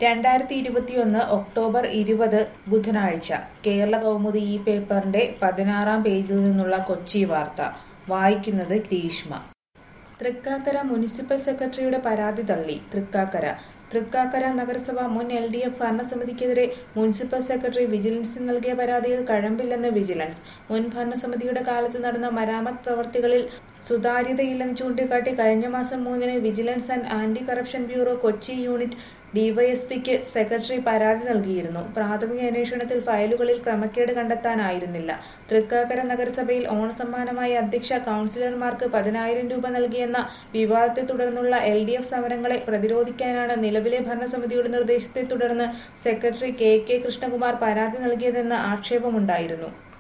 രണ്ടായിരത്തി ഇരുപത്തിയൊന്ന് ഒക്ടോബർ ഇരുപത് ബുധനാഴ്ച കേരള കൗമുദി ഈ പേപ്പറിന്റെ പതിനാറാം പേജിൽ നിന്നുള്ള കൊച്ചി വാർത്ത വായിക്കുന്നത് ഗ്രീഷ്മ തൃക്കാക്കര മുനിസിപ്പൽ സെക്രട്ടറിയുടെ പരാതി തള്ളി തൃക്കാക്കര തൃക്കാക്കര നഗരസഭ മുൻ എൽ ഡി എഫ് ഭരണസമിതിക്കെതിരെ മുനിസിപ്പൽ സെക്രട്ടറി വിജിലൻസിന് നൽകിയ പരാതിയിൽ കഴമ്പില്ലെന്ന് വിജിലൻസ് മുൻ ഭരണസമിതിയുടെ കാലത്ത് നടന്ന മരാമത്ത് പ്രവർത്തികളിൽ സുതാര്യതയില്ലെന്ന് ചൂണ്ടിക്കാട്ടി കഴിഞ്ഞ മാസം മൂന്നിന് vigilance and anti corruption bureau Kochi unit ഡിവൈഎസ്പിക്ക് സെക്രട്ടറി പരാതി നൽകിയിരുന്നു പ്രാഥമിക അന്വേഷണത്തിൽ ഫയലുകളിൽ ക്രമക്കേട് കണ്ടെത്താനായിരുന്നില്ല തൃക്കാക്കര നഗരസഭയിൽ ഓണസമ്മാനമായി അധ്യക്ഷ കൌൺസിലർമാർക്ക് പതിനായിരം രൂപ നൽകിയെന്ന വിവാദത്തെ തുടർന്നുള്ള എൽ ഡി എഫ് സമരങ്ങളെ പ്രതിരോധിക്കാനാണ് നിലവിലെ ഭരണസമിതിയുടെ നിർദ്ദേശത്തെ തുടർന്ന് സെക്രട്ടറി കെ കെ കൃഷ്ണകുമാർ പരാതി നൽകിയതെന്ന് ആക്ഷേപമുണ്ടായിരുന്നു